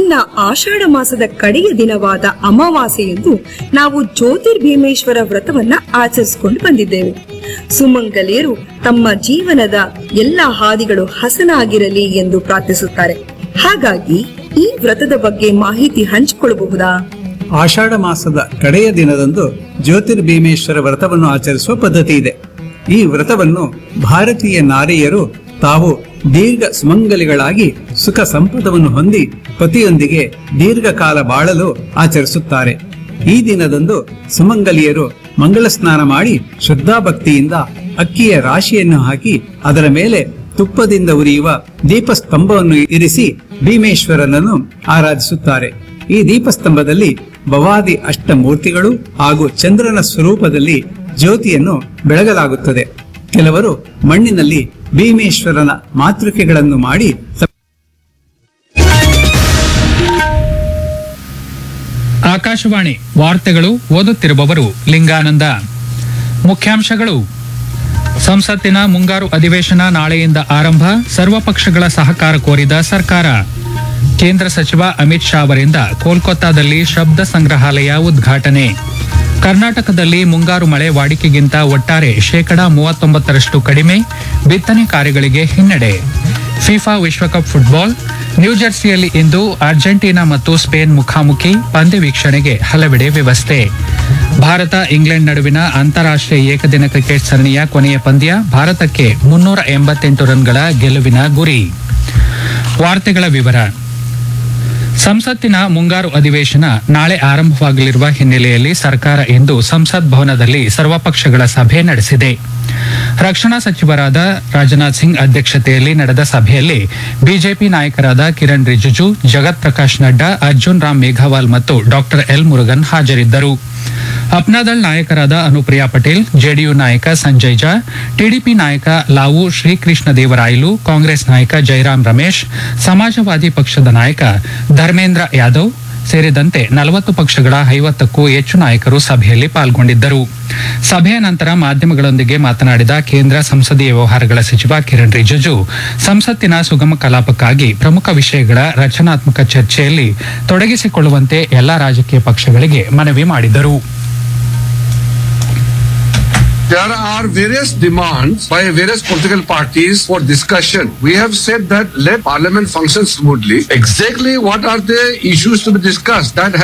ಇನ್ನ ಆಷಾಢ ಮಾಸದ ಕಡೆಯ ದಿನವಾದ ಅಮಾವಾಸ್ಯೆಯಂದು ನಾವು ಜ್ಯೋತಿರ್ಭೀಮೇಶ್ವರ ವ್ರತವನ್ನ ಆಚರಿಸಿಕೊಂಡು ಬಂದಿದ್ದೇವೆ ಸುಮಂಗಲಿಯರು ತಮ್ಮ ಜೀವನದ ಎಲ್ಲ ಹಾದಿಗಳು ಹಸನಾಗಿರಲಿ ಎಂದು ಪ್ರಾರ್ಥಿಸುತ್ತಾರೆ ಹಾಗಾಗಿ ಈ ವ್ರತದ ಬಗ್ಗೆ ಮಾಹಿತಿ ಹಂಚಿಕೊಳ್ಳಬಹುದಾ ಆಷಾಢ ಮಾಸದ ಕಡೆಯ ದಿನದಂದು ಜ್ಯೋತಿರ್ಭೀಮೇಶ್ವರ ವ್ರತವನ್ನು ಆಚರಿಸುವ ಪದ್ಧತಿ ಇದೆ ಈ ವ್ರತವನ್ನು ಭಾರತೀಯ ನಾರಿಯರು ತಾವು ದೀರ್ಘ ಸುಮಂಗಲಿಗಳಾಗಿ ಸುಖ ಸಂಪದವನ್ನು ಹೊಂದಿ ಪತಿಯೊಂದಿಗೆ ದೀರ್ಘಕಾಲ ಬಾಳಲು ಆಚರಿಸುತ್ತಾರೆ ಈ ದಿನದಂದು ಸುಮಂಗಲಿಯರು ಮಂಗಳ ಸ್ನಾನ ಮಾಡಿ ಶ್ರದ್ಧಾಭಕ್ತಿಯಿಂದ ಅಕ್ಕಿಯ ರಾಶಿಯನ್ನು ಹಾಕಿ ಅದರ ಮೇಲೆ ತುಪ್ಪದಿಂದ ಉರಿಯುವ ದೀಪಸ್ತಂಭವನ್ನು ಇರಿಸಿ ಭೀಮೇಶ್ವರನನ್ನು ಆರಾಧಿಸುತ್ತಾರೆ ಈ ದೀಪಸ್ತಂಭದಲ್ಲಿ ಭವಾದಿ ಅಷ್ಟಮೂರ್ತಿಗಳು ಹಾಗೂ ಚಂದ್ರನ ಸ್ವರೂಪದಲ್ಲಿ ಜ್ಯೋತಿಯನ್ನು ಬೆಳಗಲಾಗುತ್ತದೆ ಕೆಲವರು ಮಣ್ಣಿನಲ್ಲಿ ಭೀಮೇಶ್ವರನ ಮಾತೃಕೆಗಳನ್ನು ಮಾಡಿ ಆಕಾಶವಾಣಿ ವಾರ್ತೆಗಳು ಓದುತ್ತಿರುವವರು ಲಿಂಗಾನಂದ ಮುಖ್ಯಾಂಶಗಳು ಸಂಸತ್ತಿನ ಮುಂಗಾರು ಅಧಿವೇಶನ ನಾಳೆಯಿಂದ ಆರಂಭ ಸರ್ವಪಕ್ಷಗಳ ಸಹಕಾರ ಕೋರಿದ ಸರ್ಕಾರ ಕೇಂದ್ರ ಸಚಿವ ಅಮಿತ್ ಶಾ ಅವರಿಂದ ಕೋಲ್ಕತ್ತಾದಲ್ಲಿ ಶಬ್ದ ಸಂಗ್ರಹಾಲಯ ಉದ್ಘಾಟನೆ ಕರ್ನಾಟಕದಲ್ಲಿ ಮುಂಗಾರು ಮಳೆ ವಾಡಿಕೆಗಿಂತ ಒಟ್ಟಾರೆ ಶೇಕಡಾ ಮೂವತ್ತೊಂಬತ್ತರಷ್ಟು ಕಡಿಮೆ ಬಿತ್ತನೆ ಕಾರ್ಯಗಳಿಗೆ ಹಿನ್ನಡೆ ಫಿಫಾ ವಿಶ್ವಕಪ್ ಫುಟ್ಬಾಲ್ ನ್ಯೂಜೆರ್ಸಿಯಲ್ಲಿ ಇಂದು ಅರ್ಜೆಂಟೀನಾ ಮತ್ತು ಸ್ಪೇನ್ ಮುಖಾಮುಖಿ ಪಂದ್ಯ ವೀಕ್ಷಣೆಗೆ ಹಲವೆಡೆ ವ್ಯವಸ್ಥೆ ಭಾರತ ಇಂಗ್ಲೆಂಡ್ ನಡುವಿನ ಅಂತಾರಾಷ್ಟ್ರೀಯ ಏಕದಿನ ಕ್ರಿಕೆಟ್ ಸರಣಿಯ ಕೊನೆಯ ಪಂದ್ಯ ಭಾರತಕ್ಕೆ ಮುನ್ನೂರ ಎಂಬತ್ತೆಂಟು ರನ್ಗಳ ಗೆಲುವಿನ ಗುರಿ ವಾರ್ತೆಗಳ ವಿವರ ಸಂಸತ್ತಿನ ಮುಂಗಾರು ಅಧಿವೇಶನ ನಾಳೆ ಆರಂಭವಾಗಲಿರುವ ಹಿನ್ನೆಲೆಯಲ್ಲಿ ಸರ್ಕಾರ ಇಂದು ಸಂಸತ್ ಭವನದಲ್ಲಿ ಸರ್ವಪಕ್ಷಗಳ ಸಭೆ ನಡೆಸಿದೆ ರಕ್ಷಣಾ ಸಚಿವರಾದ ರಾಜನಾಥ್ ಸಿಂಗ್ ಅಧ್ಯಕ್ಷತೆಯಲ್ಲಿ ನಡೆದ ಸಭೆಯಲ್ಲಿ ಬಿಜೆಪಿ ನಾಯಕರಾದ ಕಿರಣ್ ರಿಜಿಜು ಜಗತ್ ಪ್ರಕಾಶ್ ನಡ್ಡಾ ಅರ್ಜುನ್ ರಾಮ್ ಮೇಘವಾಲ್ ಮತ್ತು ಡಾಕ್ಟರ್ ಎಲ್ ಮುರುಗನ್ ಹಾಜರಿದ್ದರು ಅಪ್ನಾದಳ್ ನಾಯಕರಾದ ಅನುಪ್ರಿಯಾ ಪಟೇಲ್ ಜೆಡಿಯು ನಾಯಕ ಸಂಜಯ್ ಜಾ ಟಿಡಿಪಿ ನಾಯಕ ಲಾವು ಶ್ರೀಕೃಷ್ಣ ದೇವರಾಯಲು ಕಾಂಗ್ರೆಸ್ ನಾಯಕ ಜೈರಾಮ್ ರಮೇಶ್ ಸಮಾಜವಾದಿ ಪಕ್ಷದ ನಾಯಕ ಧರ್ಮೇಂದ್ರ ಯಾದವ್ ಸೇರಿದಂತೆ ನಲವತ್ತು ಪಕ್ಷಗಳ ಐವತ್ತಕ್ಕೂ ಹೆಚ್ಚು ನಾಯಕರು ಸಭೆಯಲ್ಲಿ ಪಾಲ್ಗೊಂಡಿದ್ದರು ಸಭೆಯ ನಂತರ ಮಾಧ್ಯಮಗಳೊಂದಿಗೆ ಮಾತನಾಡಿದ ಕೇಂದ್ರ ಸಂಸದೀಯ ವ್ಯವಹಾರಗಳ ಸಚಿವ ಕಿರಣ್ ರಿಜಿಜು ಸಂಸತ್ತಿನ ಸುಗಮ ಕಲಾಪಕ್ಕಾಗಿ ಪ್ರಮುಖ ವಿಷಯಗಳ ರಚನಾತ್ಮಕ ಚರ್ಚೆಯಲ್ಲಿ ತೊಡಗಿಸಿಕೊಳ್ಳುವಂತೆ ಎಲ್ಲಾ ರಾಜಕೀಯ ಪಕ್ಷಗಳಿಗೆ ಮನವಿ ಮಾಡಿದರು There are various demands by various political parties for discussion. We have said that let parliament function smoothly. Exactly what are the issues to be discussed? That